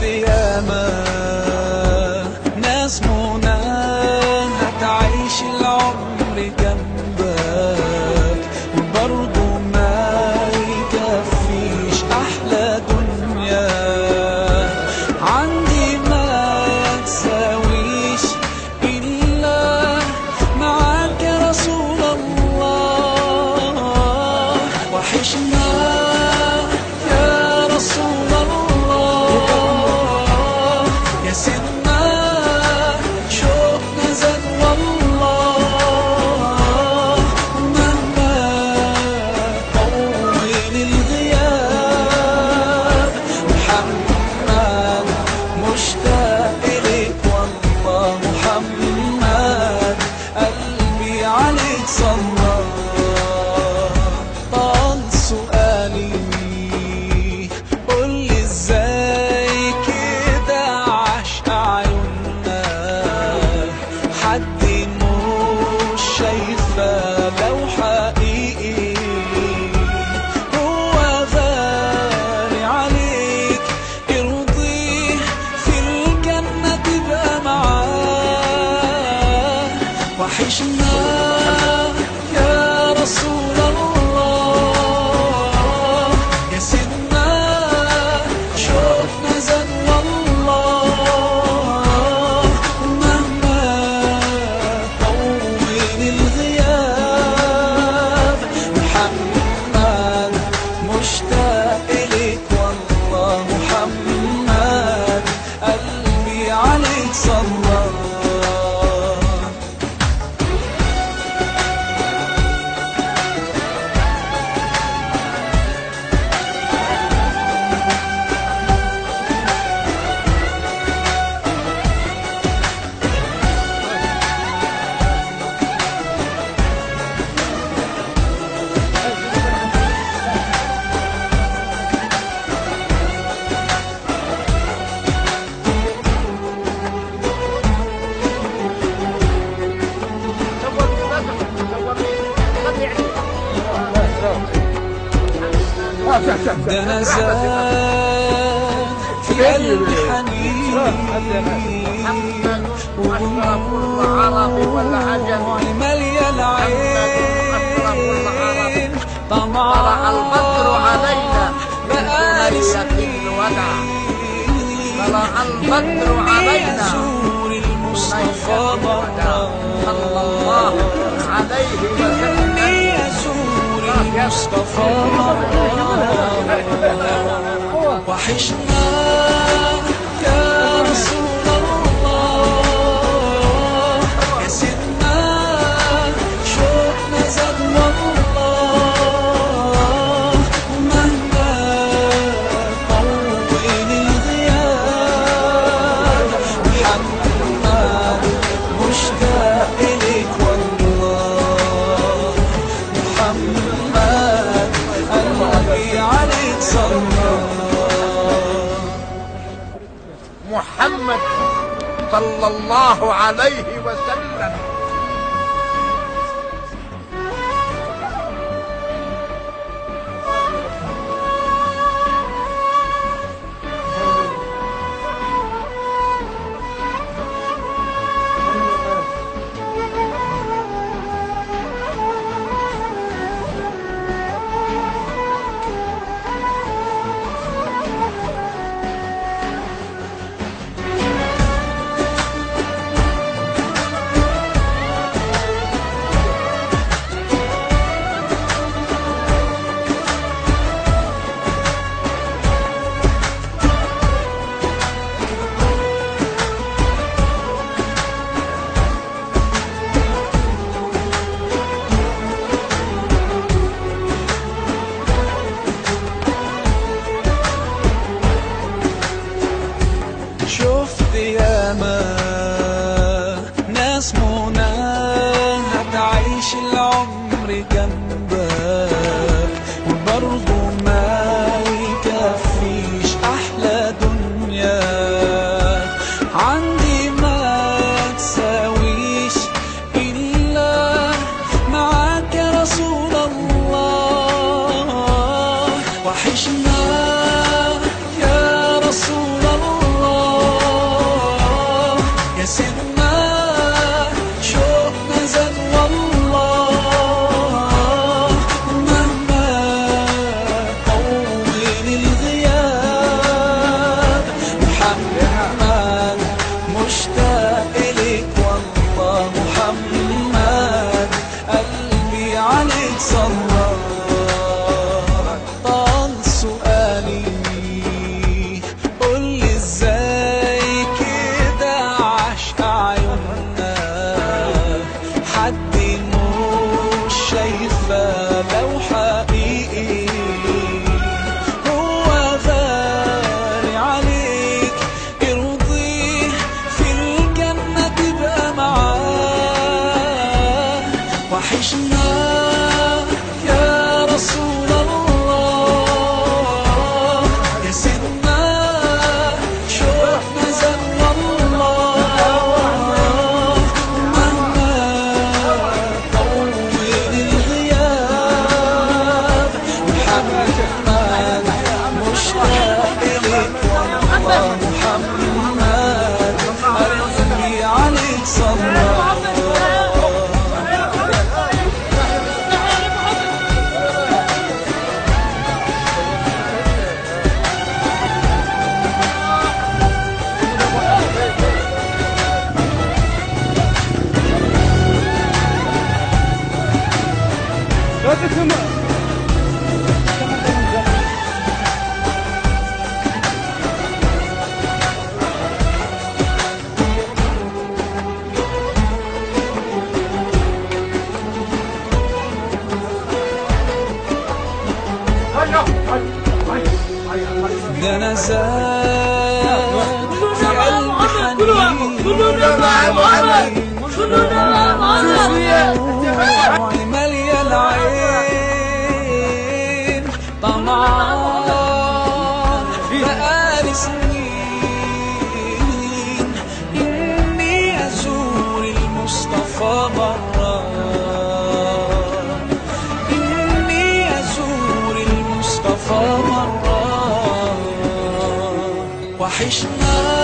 ياما ناس منى هتعيش العمر جنبك وبرضه ما يكفيش احلى دنيا عندي ما تساويش الا معاك يا رسول الله وحشنا يا رسول الله يا سيدنا شوقنا زاد والله مهما طول الغياب محمد مشتاق إليك والله محمد قلبي عليك صلى طال سؤالي قولي ازاي كده عشق عيوننا حد مش شايفة لو حقيقي هو غالي عليك ارضيه في الجنة تبقى معاه وحشنا يا رسول الله يا سيدنا شوفنا زاد والله مهما طول الغياب محمد مشتاق إليك والله محمد قلبي عليك صلى ده انا زاد في قلبي حنين ودموعي مالية العين طمع طلع البدر علينا بقالي ليلة الوداع طلع البدر علينا يزور المصطفى مرة صلى الله عليه وسلم يزور المصطفى مرة وحشنا يا رسول الله يا سيدنا شوقنا زاد والله مهما طول الغياب محمد مشتاق إليك والله محمد قلبي عليك صلى محمد صلى الله عليه وسلم شفت ياما ناس منى هتعيش العمر جنبك وبرضه ما يكفيش احلى دنيا عندي ما تساويش الا معاك يا رسول الله وحشنا يا رسول الله وحشنا يا رسول الله يا سيدنا شوفنا زن الله مهما طول الغياب محمد مشتاق لك والله محمد قلبي عليك صلى ده انا زاد في قلبي حنين مالية العين طمعان بقالي سنين إني أزور المصطفى مرة إني أزور المصطفى مرة وحشنا